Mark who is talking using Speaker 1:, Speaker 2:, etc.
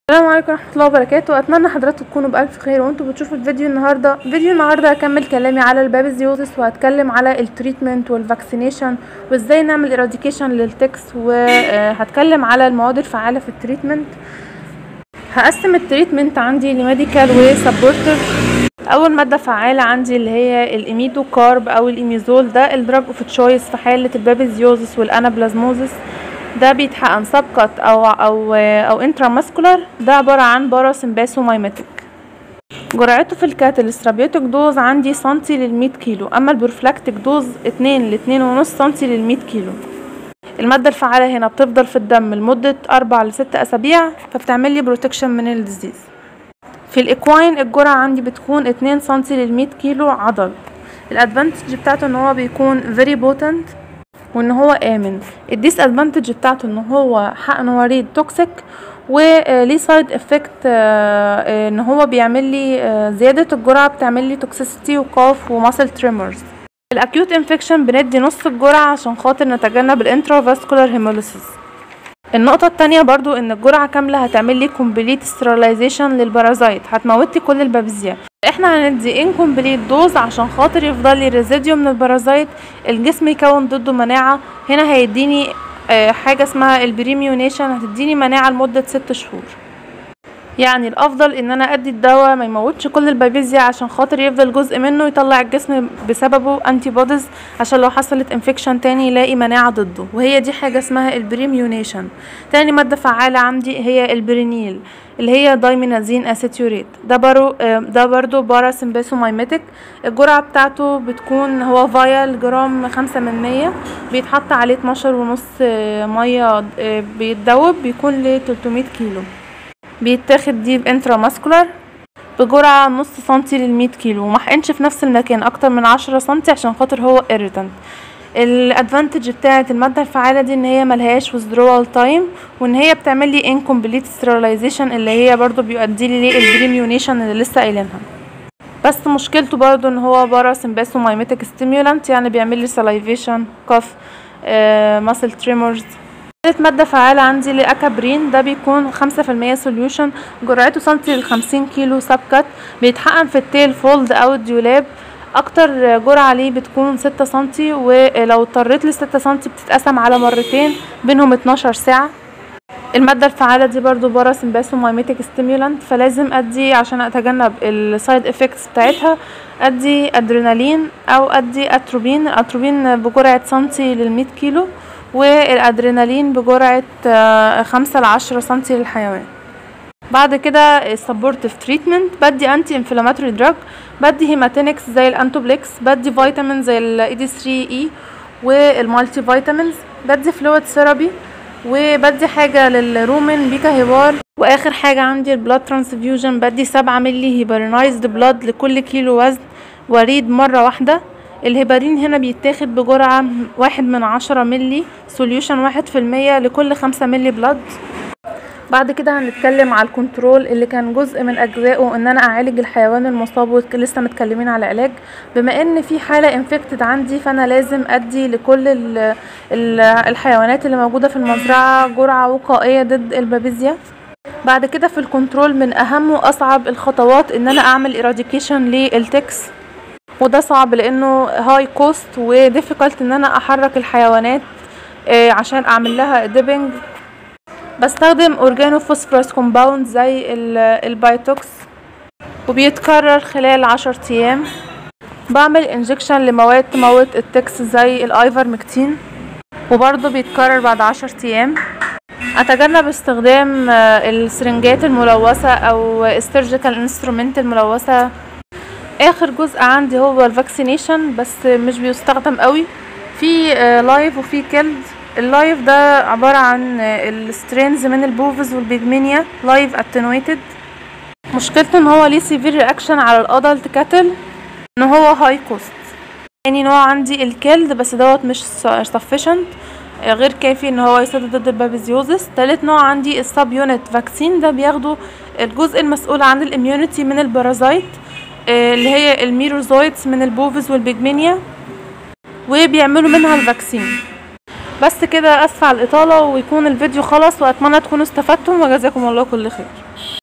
Speaker 1: السلام عليكم ورحمة الله وبركاته اتمنى حضراتكم تكونوا بألف خير وانتوا بتشوفوا الفيديو النهاردة فيديو النهاردة هكمل كلامي على البابيزيوزس وهتكلم على التريتمنت والفاكسينيشن وازاي نعمل اراديكيشن للتكس وهتكلم على المواد الفعالة في التريتمنت هقسم التريتمنت عندي لميديكال وسبورتيف اول ماده فعاله عندي اللي هي الايميدو كارب او الايميزول ده الدراج اوف تشويس في حاله البابيزيوزس والانابلازموزس ده بيتحقن سبقت او او او انتراماسكولار ده عباره عن باراسمباسومايماتيك جرعته في الكاتاليسترابيوتيك دوز عندي سنتي للمية كيلو اما البروفلاكتيك دوز اتنين لاتنين ونص سنتي للمية كيلو المادة الفعالة هنا بتفضل في الدم لمدة أربع لست أسابيع فبتعمل لي بروتكشن من الديزيز في الإكواين الجرعة عندي بتكون اتنين سنتي للمية كيلو عضل الادفانتج بتاعته ان هو بيكون very potent وان هو امن الديس ادفانتج بتاعته ان هو حقن وريد توكسيك وليه سايد افكت ان هو بيعمل لي زياده الجرعه بتعمل لي توكسيسيتي وكوف وماسل تريمرز الاكيوت انفكشن بندي نص الجرعه عشان خاطر نتجنب الانترافاسكولار هيموليسيس النقطة التانية برضو ان الجرعة كاملة هتعمل لي كومبليت سترلايزيشن للبارازايت هتموتي كل البابيزيا احنا هندي انكمبليت دوز عشان خاطر يفضل لي ريزيديو من البارازايت الجسم يكون ضده مناعة هنا هيديني اه حاجة اسمها البريميونيشن هتديني مناعة لمدة ست شهور يعني الافضل ان انا ادي الدواء ما يموتش كل البابيزيا عشان خاطر يفضل جزء منه يطلع الجسم بسببه انتي بوديز عشان لو حصلت انفكشن تاني يلاقي مناعه ضده وهي دي حاجه اسمها البريميونيشن تاني ماده فعاله عندي هي البرينيل اللي هي دايمينازين اسيتيوريت ده برو ده برضو باراسمباسومايميتك الجرعه بتاعته بتكون هو فايل جرام خمسة من مية بيتحط عليه اتناشر ونص ميه بيتدوب بيكون ل 300 كيلو بيتاخد دي بانتراماسكولار بجرعة نص سنتي للمية كيلو ومحقنش في نفس المكان اكتر من عشرة سنتي عشان خاطر هو irritant الادفانتج بتاعه الماده الفعاله دي ان هي ملهاش withdrawal تايم وان هي بتعمل لي incomplete sterilization اللي هي برضو بيؤدي لي للبريميونيشن اللي لسه قايلينها بس مشكلته برضو ان هو باراسمباسومايميتك ستيمولانت يعني بيعمل لي salivation cough آه muscle tremors تالت مادة فعالة عندي لأكابرين ده بيكون خمسة في المية سوليوشن جرعته سنتي لخمسين كيلو سبكت بيتحقن في التيل فولد أو الديولاب أكتر جرعة ليه بتكون ستة سنتي ولو اضطريت لستة سنتي بتتقسم على مرتين بينهم اتناشر ساعة المادة الفعالة دي برضو باراسمباسومايميتك ستيمولانت فلازم ادي عشان اتجنب السايد افكتس بتاعتها ادي ادرينالين او ادي اتروبين الاتروبين بجرعة سنتي للمية كيلو والادرينالين بجرعة خمسة لعشرة سنتي للحيوان بعد كده السبورتيف تريتمنت بدي انتي انفلاماتوري دراج بدي هيماتينكس زي الانتوبليكس بدي فيتامين زي الاي دي 3 اي والمالتي فيتامينز بدي فلويد ثيرابي وبدي حاجة للرومن بيكا هيبار واخر حاجة عندي البلاد ترانسفيوجن بدي سبعة ملي هيبرنايزد بلاد لكل كيلو وزن وريد مرة واحدة الهيبارين هنا بيتاخد بجرعة واحد من عشرة ملي سوليوشن واحد في المية لكل خمسة ملي بلاد بعد كده هنتكلم على الكنترول اللي كان جزء من اجزائه ان انا اعالج الحيوان المصاب ولسه متكلمين على علاج بما ان في حالة انفكتد عندي فانا لازم ادي لكل ال ال الحيوانات اللي موجودة في المزرعة جرعة وقائية ضد البابيزيا بعد كده في الكنترول من اهم واصعب الخطوات ان انا اعمل اراديكيشن للتكس وده صعب لانه هاي كوست وديفيكالت ان انا احرك الحيوانات آه عشان اعمل لها ديبنج بستخدم اورجانو فوسفورس كومباوند زي البايتوكس وبيتكرر خلال عشر ايام بعمل انجكشن لمواد تموت التكس زي الايفرمكتين وبرضه بيتكرر بعد عشر ايام اتجنب استخدام السرنجات الملوثة او السيرجيكال انسترومنت الملوثة اخر جزء عندي هو الفاكسينيشن بس مش بيستخدم قوي في لايف وفي كيلد اللايف ده عبارة عن السترينز من البوفز والبيجمينيا لايف اتنويتد مشكلته ان هو ليه سيفير رياكشن على الادلت كاتل ان هو هاي كوست يعني نوع عندي الكيلد بس دوت مش سفشنت غير كافي ان هو يسدد ضد البابيزيوزس تالت نوع عندي السب يونت فاكسين ده بياخدوا الجزء المسؤول عن الاميونيتي من البارازايت اللي هي الميروزويتس من البوفز والبيجمينيا وبيعملوا منها الفاكسين بس كده اسفه على الاطاله ويكون الفيديو خلص واتمنى تكونوا استفدتم وجزاكم الله كل خير